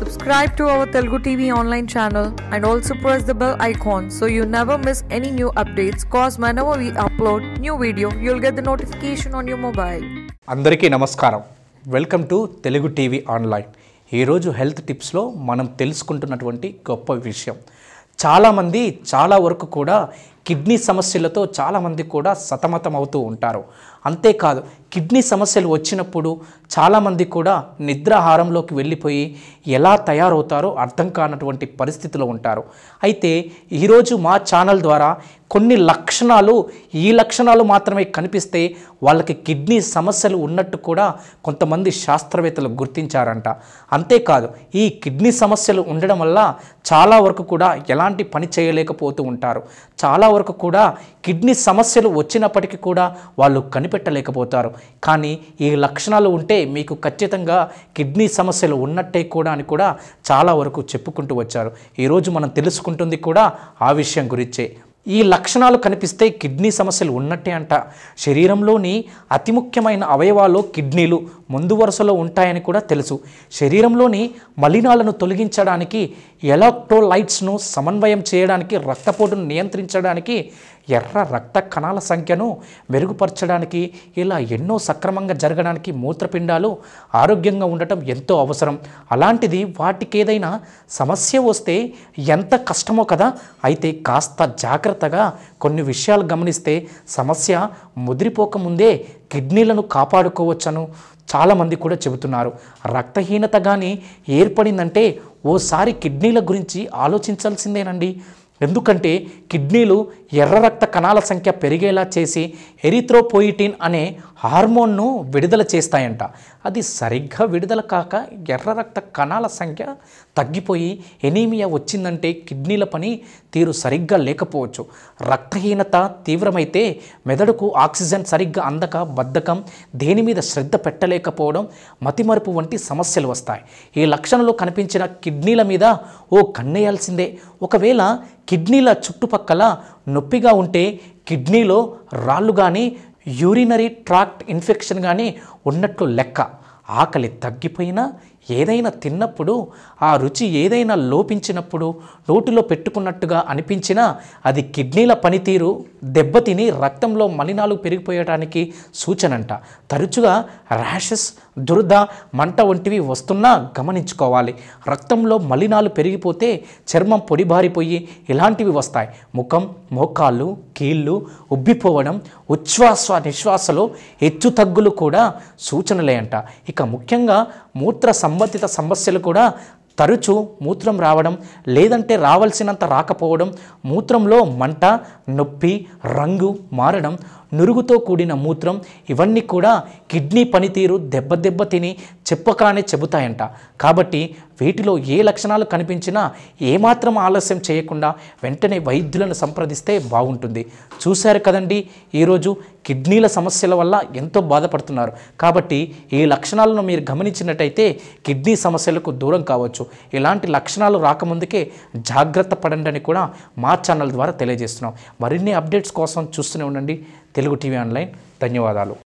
Subscribe to our Telugu TV online channel and also press the bell icon so you never miss any new updates. Cause whenever we upload new video, you'll get the notification on your mobile. అందరికీ నమస్కారం welcome to Telugu TV online ఈరోజు health టిప్స్లో మనం తెలుసుకుంటున్నటువంటి గొప్ప విషయం చాలామంది చాలా వరకు కూడా కిడ్నీ సమస్యలతో చాలామంది కూడా సతమతం అవుతూ ఉంటారు అంతేకాదు కిడ్నీ సమస్యలు వచ్చినప్పుడు చాలామంది కూడా నిద్రాహారంలోకి వెళ్ళిపోయి ఎలా తయారవుతారో అర్థం కానటువంటి పరిస్థితిలో ఉంటారు అయితే ఈరోజు మా ఛానల్ ద్వారా కొన్ని లక్షణాలు ఈ లక్షణాలు మాత్రమే కనిపిస్తే వాళ్ళకి కిడ్నీ సమస్యలు ఉన్నట్టు కూడా కొంతమంది శాస్త్రవేత్తలు గుర్తించారంట అంతేకాదు ఈ కిడ్నీ సమస్యలు ఉండడం వల్ల చాలా వరకు కూడా ఎలాంటి పని చేయలేకపోతూ ఉంటారు చాలా వరకు కూడా కిడ్నీ సమస్యలు వచ్చినప్పటికీ కూడా వాళ్ళు కనిపెట్టలేకపోతారు కానీ ఈ లక్షణాలు ఉంటే మీకు ఖచ్చితంగా కిడ్నీ సమస్యలు ఉన్నట్టే కూడా అని కూడా చాలా వరకు చెప్పుకుంటూ వచ్చారు ఈరోజు మనం తెలుసుకుంటుంది కూడా ఆ విషయం గురించే ఈ లక్షణాలు కనిపిస్తే కిడ్నీ సమస్యలు ఉన్నట్టే అంట శరీరంలోని అతి ముఖ్యమైన అవయవాలు కిడ్నీలు ముందు వరుసలో ఉంటాయని కూడా తెలుసు శరీరంలోని మలినాలను తొలగించడానికి ఎలక్ట్రోలైట్స్ను సమన్వయం చేయడానికి రక్తపోటును నియంత్రించడానికి ఎర్ర రక్త కణాల సంఖ్యను మెరుగుపరచడానికి ఇలా ఎన్నో సక్రమంగా జరగడానికి మూత్రపిండాలు ఆరోగ్యంగా ఉండటం ఎంతో అవసరం అలాంటిది వాటికి ఏదైనా సమస్య వస్తే ఎంత కష్టమో కదా అయితే కాస్త జాగ్రత్తగా కొన్ని విషయాలు గమనిస్తే సమస్య ముదిరిపోకముందే కిడ్నీలను కాపాడుకోవచ్చను చాలామంది కూడా చెబుతున్నారు రక్తహీనత కానీ ఏర్పడిందంటే ఓసారి కిడ్నీల గురించి ఆలోచించాల్సిందేనండి ఎందుకంటే కిడ్నీలు ఎర్ర రక్త కణాల సంఖ్య పెరిగేలా చేసి ఎరిథ్రోపోయిటిన్ అనే హార్మోన్ను విడుదల చేస్తాయంట అది సరిగ్గా విడుదల కాక ఎర్ర రక్త కణాల సంఖ్య తగ్గిపోయి ఎనీమియా వచ్చిందంటే కిడ్నీల పని తీరు సరిగ్గా లేకపోవచ్చు రక్తహీనత తీవ్రమైతే మెదడుకు ఆక్సిజన్ సరిగ్గా అందక బద్ధకం దేని మీద శ్రద్ధ పెట్టలేకపోవడం మతిమరుపు వంటి సమస్యలు వస్తాయి ఈ లక్షణంలో కనిపించిన కిడ్నీల మీద ఓ కన్నేయాల్సిందే ఒకవేళ కిడ్నీల చుట్టుపక్కల నొప్పిగా ఉంటే కిడ్నీలో రాళ్ళు కానీ యూరినరీ ట్రాక్ట్ ఇన్ఫెక్షన్ కానీ ఉన్నట్లు లెక్క ఆకలి తగ్గిపోయినా ఏదైనా తిన్నప్పుడు ఆ రుచి ఏదైనా లోపించినప్పుడు నోటిలో పెట్టుకున్నట్టుగా అనిపించినా అది కిడ్నీల పనితీరు దెబ్బతిని రక్తంలో మలినాలు పెరిగిపోయడానికి సూచనంట తరచుగా ర్యాషెస్ దురద మంట వంటివి వస్తున్నా గమనించుకోవాలి రక్తంలో మలినాలు పెరిగిపోతే చర్మం పొడిబారిపోయి ఇలాంటివి వస్తాయి ముఖం మోకాళ్ళు కీళ్ళు ఉబ్బిపోవడం ఉచ్ఛ్వాస నిశ్వాసలో హెచ్చు తగ్గులు కూడా సూచనలే అంట ఇక ముఖ్యంగా మూత్ర సంబంధిత సమస్యలు కూడా తరచూ మూత్రం రావడం లేదంటే రావాల్సినంత రాకపోవడం మూత్రంలో మంట నొప్పి రంగు మారడం నురుగుతో కూడిన మూత్రం ఇవన్నీ కూడా కిడ్నీ పనితీరు దెబ్బ దెబ్బ తిని చెప్పకానే చెబుతాయంట కాబట్టి వీటిలో ఏ లక్షణాలు కనిపించినా ఏమాత్రం ఆలస్యం చేయకుండా వెంటనే వైద్యులను సంప్రదిస్తే బాగుంటుంది చూశారు కదండి ఈరోజు కిడ్నీల సమస్యల వల్ల ఎంతో బాధపడుతున్నారు కాబట్టి ఈ లక్షణాలను మీరు గమనించినట్టయితే కిడ్నీ సమస్యలకు దూరం కావచ్చు ఇలాంటి లక్షణాలు రాకముందుకే జాగ్రత్త పడండి అని కూడా మా ఛానల్ ద్వారా తెలియజేస్తున్నాం మరిన్ని అప్డేట్స్ కోసం చూస్తూనే ఉండండి తెలుగు టీవీ ఆన్లైన్ ధన్యవాదాలు